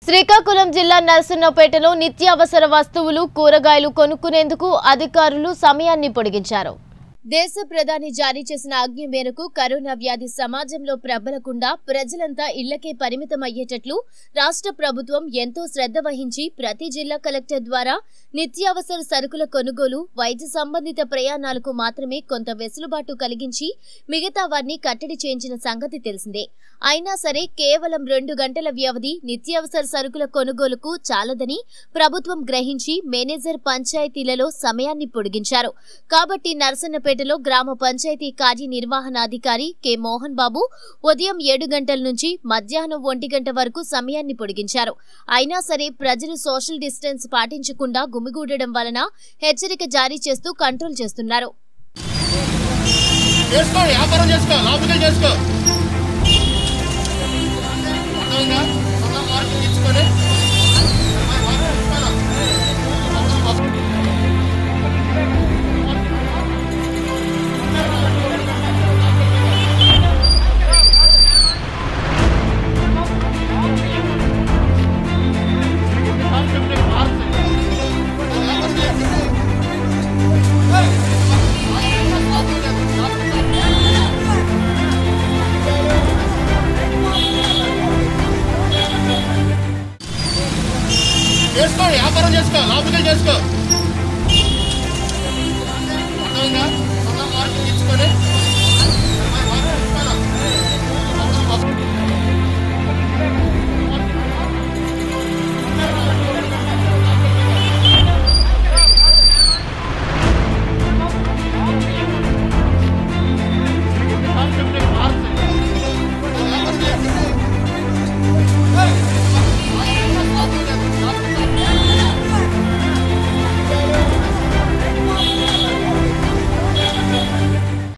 శ్రీకాకుళం జిల్లా నరసన్నపేటలో నిత్యావసర వస్తువులు కూరగాయలు కొనుక్కునేందుకు అధికారులు సమయాన్ని పొడిగించారు దేశ ప్రధాని జారీ చేసిన ఆజ్ఞ మేరకు కరోనా వ్యాధి సమాజంలో ప్రబలకుండా ప్రజలంతా ఇళ్లకే పరిమితం అయ్యేటట్లు రాష్ట్ర ప్రభుత్వం ఎంతో శ్రద్ధ వహించి ప్రతి జిల్లా కలెక్టర్ ద్వారా నిత్యావసర సరుకుల కొనుగోలు వైద్య సంబంధిత ప్రయాణాలకు మాత్రమే కొంత వెసులుబాటు కలిగించి మిగతా వారిని కట్టడి చేయించిన సంగతి తెలిసిందే అయినా సరే కేవలం రెండు గంటల వ్యవధి నిత్యావసర సరుకుల కొనుగోలుకు చాలదని ప్రభుత్వం గ్రహించి మేనేజర్ పంచాయతీలలో సమయాన్ని పొడిగించారు కాబట్టి నరసన్నపేటలో గ్రామ పంచాయతీ కార్యనిర్వహణాధికారి కె మోహన్ బాబు ఉదయం ఏడు గంటల నుంచి మధ్యాహ్నం ఒంటి గంట వరకు సమయాన్ని పొడిగించారు అయినా సరే ప్రజలు సోషల్ డిస్టెన్స్ పాటించకుండా గుమిగూడడం వలన హెచ్చరిక జారీ చేస్తూ కంట్రోల్ చేస్తున్నారు చేసుకో వ్యాపారం చేసుకో లోపలికి చేసుకో అర్థమైందా సొంత మార్కులు ఇచ్చుకొని చేసుకో వ్యాపారం చేసుకో లోపలికి చేసుకో అర్థమైందా